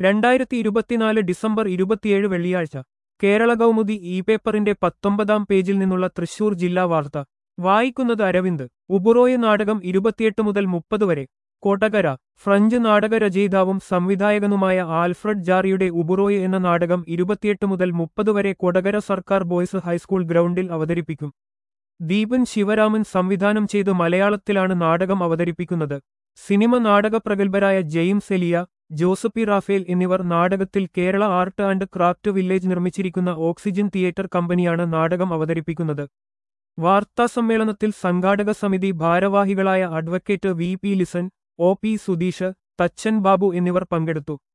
രണ്ടായിരത്തി ഇരുപത്തിനാല് ഡിസംബർ ഇരുപത്തിയേഴ് വെള്ളിയാഴ്ച കേരള കൗമുദി ഇ പേപ്പറിന്റെ പത്തൊമ്പതാം പേജിൽ നിന്നുള്ള തൃശൂർ ജില്ലാ വാർത്ത വായിക്കുന്നത് അരവിന്ദ് ഉബുറോയ് നാടകം ഇരുപത്തിയെട്ട് മുതൽ മുപ്പത് വരെ കൊടകര ഫ്രഞ്ച് നാടക രചയിതാവും സംവിധായകനുമായ ആൽഫ്രഡ് ജാറിയുടെ ഉബുറോയ് എന്ന നാടകം ഇരുപത്തിയെട്ട് മുതൽ മുപ്പത് വരെ കൊടകര സർക്കാർ ബോയ്സ് ഹൈസ്കൂൾ ഗ്രൗണ്ടിൽ അവതരിപ്പിക്കും ദീപൻ ശിവരാമൻ സംവിധാനം ചെയ്ത് മലയാളത്തിലാണ് നാടകം അവതരിപ്പിക്കുന്നത് സിനിമ നാടക പ്രഗത്ഭരായ ജെയിംസ് എലിയ ജോസഫി റാഫേൽ എന്നിവർ നാടകത്തിൽ Kerala art and craft village നിർമ്മിച്ചിരിക്കുന്ന ഓക്സിജൻ തിയേറ്റർ കമ്പനിയാണ് നാടകം അവതരിപ്പിക്കുന്നത് വാർത്താസമ്മേളനത്തിൽ സംഘാടക സമിതി ഭാരവാഹികളായ advocate V P Lisson O P Sudheesh Thachan Babu എന്നിവർ പങ്കെടുത്തു